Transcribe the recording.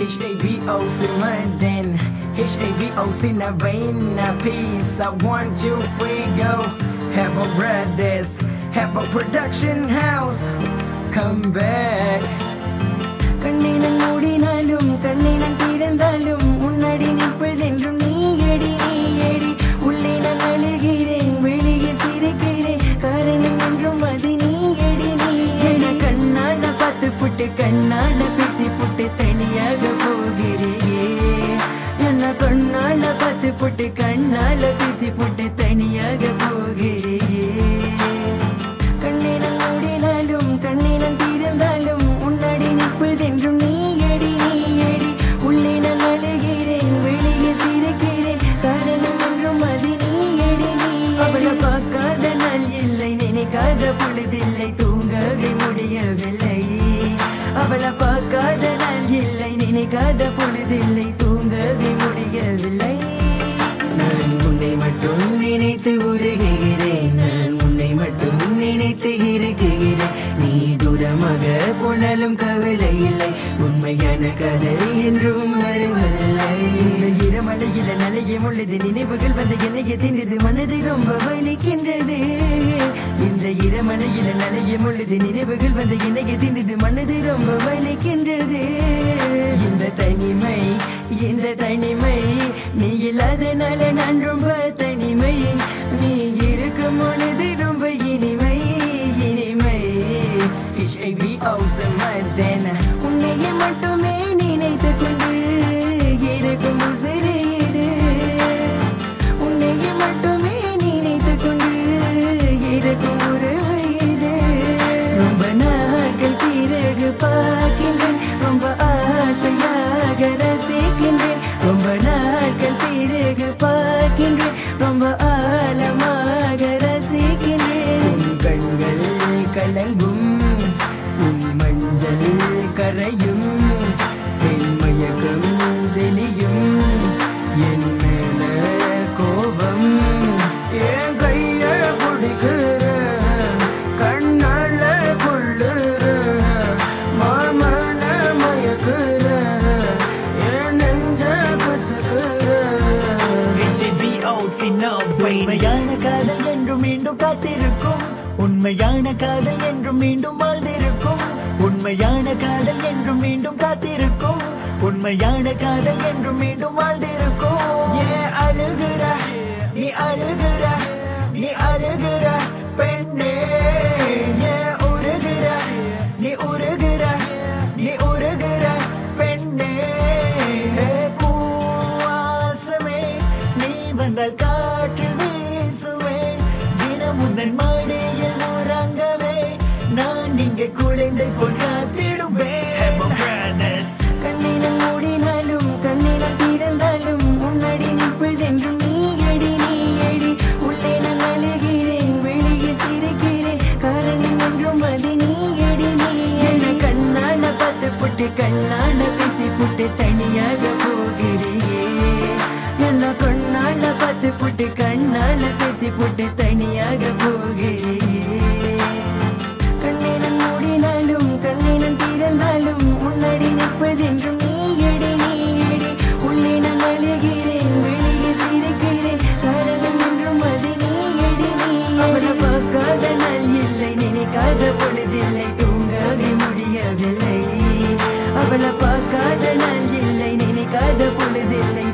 H-A-V-O Simmerden H-A-V-O Sinavena Peace I want you free go Have a brothers Have a production house Come back கண்ணினம் மூடினாலும் கண்ணினம் திறந்தாலும் முன்னாடி நிற்பதென்றும் நீ eddy நீ eddy உள்ளே நான் அழுகிறேன் வெளியே சிரிக்கிறேன் காரணம் என்றும் அது நீ எடி நீ என கண்ணால பார்த்து புட்டு கண்ணால பேசி புட்டு தனியாக போகிறியே என்ன கண்ணால பார்த்து புட்டு கண்ணால பேசி புட்டு தனியாக போகிறியே கண்ணினம் மூடினாலும் கண்ணினம் திறந்தாலும் முன்னாடி நிற்பதென்றும் நீ எடி நீ எடி உள்ளே நான் அழுகிறேன் வெளியே சிரிக்கிறேன் காரணம் என்றும் அது நீ எடி நீ அவளை பார்க்காத நாள் இல்லை நினைக்காத பொழுதில்லை தூங்கவே முடியவில்லை அவளை பார்க்காத நாள் இல்லை நினைக்காத பொழுதில்லை தூங்கவே முடியவில்லை நான் உன்னை மட்டும் நினைத்து உருகுகிறேன் நான் உன்னை மட்டும் நினைத்து இருக்குகிறேன் நீ தூரமாக போனாலும் கவலை இல்லை உண்மையான கதை என்றும் வருவதில்லை இந்த இரமலையில நலையும் உள்ளது நினைவுகள் வந்து என்னைய தின்றது மனது ரொம்ப வலிக்கின்றது இந்த இரமலையில நலையும் உள்ளது நினைவுகள் வந்து என்னைய தின்றது மனது ரொம்ப வலிக்கின்றது இந்த தனிமை இந்த தனிமை நீ இல்லாதனால நான் ரொம்ப தனிமை நீ இருக்கும் பொழுது ரொம்ப இனிமை இனிமை H-A-V-O Simmerden உன்னையே மட்டுமே நினைத்து கொண்டு இருக்கும் உசிறு இது உன்னையே மட்டுமே நினைத்து கொண்டு இருக்கும் உறவு இது ரொம்ப நாட்கள் பிறகு பார்க்கின்றேன் ரொம்ப ஆசையாக ரசிக்கின்றேன் ரொம்ப நாட்கள் பிறகு பார்க்கின்றேன் ரொம்ப ஆழமாக ரசிக்கின்றேன் உன் கண்கள் கலங்கும் உன் மஞ்சள் கரையும் பெண் மயக்கம் தெளியும் என் மேல கோபம் என் கைய பிடிக்கிற கண்ணால கொள்ளுற மாமன மயக்குற என் நெஞ்ச கசக்குற உண்மையான காதல் என்றும் மீண்டும் காத்திருக்கும் உண்மையான காதல் என்றும் மீண்டும் வாழ்ந்திருக்கும் உண்மையான காதல் என்றும் மீண்டும் காத்திருக்கும் உண்மையான காதல் என்றும் மீண்டும் வாழ்ந்திருக்கும் ஏன் அழுகிற நீ அழுகிற நீ அழுகிற பெண்ணே ஏன் உருகிற நீ உருகிற நீ உருகிற பெண்ணே பூவாசமே நீ வந்தால் காற்று வீசுவே தினம் உந்தன் மாடியில் உறங்கவே நான் இங்கே குழந்தை போல் காத்திடுவேன் கண்ணினம் மூடினாலும் கண்ணினம் திறந்தாலும் முன்னாடி நிற்பதென்றும் நீ எடி நீ எடி உள்ளே நான் அழுகிறேன் வெளியே சிரிக்கிறேன் காரணம் என்றும் அது நீ எடி நீ என கண்ணால பார்த்து புட்டு கண்ணால பேசி புட்டு தனியாக போகிறியே என்ன கண்ணால பார்த்து புட்டு கண்ணால பேசி புட்டு தனியாக போகிறியே கண்ணினம் மூடினாலும் கண்ணினம் திறந்தாலும் முன்னாடி நிற்பதென்றும் நீ எடி நீ எடி உள்ளே நான் அழுகிறேன் வெளியே சிரிக்கிறேன் காரணம் என்றும் அது நீ எடி நீ அவளை பார்க்காத நாள் இல்லை நினைக்காத பொழுதில்லை தூங்கவே முடியவில்லை அவளை பார்க்காத நாள் இல்லை நினைக்காத பொழுதில்லை